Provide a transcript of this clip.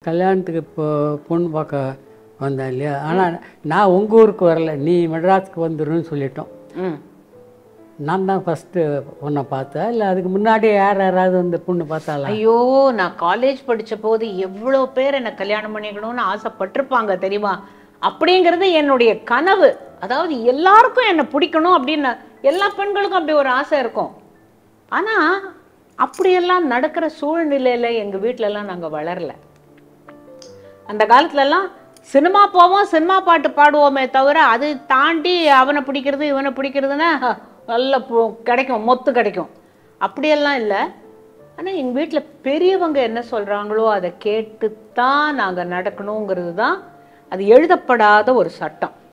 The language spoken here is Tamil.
கல்யாணத்துக்கு இப்போ பொண்ணு பார்க்க வந்தேன் இல்லையா ஆனால் நான் உங்கள் ஊருக்கு வரல நீ மெட்ராஸ்க்கு வந்துடுன்னு சொல்லிட்டோம் ம் நான் தான் ஃபஸ்ட்டு பொண்ணை பார்த்தேன் இல்லை அதுக்கு முன்னாடியே யார் யாராவது வந்து பொண்ணு பார்த்தாளா ஐயோ நான் காலேஜ் படிச்ச போது எவ்வளோ பேர் என்னை கல்யாணம் பண்ணிக்கணும்னு ஆசைப்பட்டிருப்பாங்க தெரியுமா அப்படிங்கிறது என்னுடைய கனவு அதாவது எல்லாருக்கும் என்னை பிடிக்கணும் அப்படின்னு எல்லா பெண்களுக்கும் அப்படி ஒரு ஆசை இருக்கும் ஆனா அப்படியெல்லாம் நடக்கிற சூழ்நிலையில எங்க வீட்ல எல்லாம் நாங்க வளரல அந்த காலத்துல எல்லாம் சினிமா போவோம் சினிமா பாட்டு பாடுவோமே தவிர அது தாண்டி அவனை பிடிக்கிறது இவனை பிடிக்கிறதுன்னா நல்ல பு- கிடைக்கும் மொத்து கிடைக்கும் அப்படியெல்லாம் இல்லை ஆனால் எங்கள் வீட்டில் பெரியவங்க என்ன சொல்கிறாங்களோ அதை கேட்டு தான் நாங்கள் நடக்கணுங்கிறது தான் அது எழுதப்படாத ஒரு சட்டம்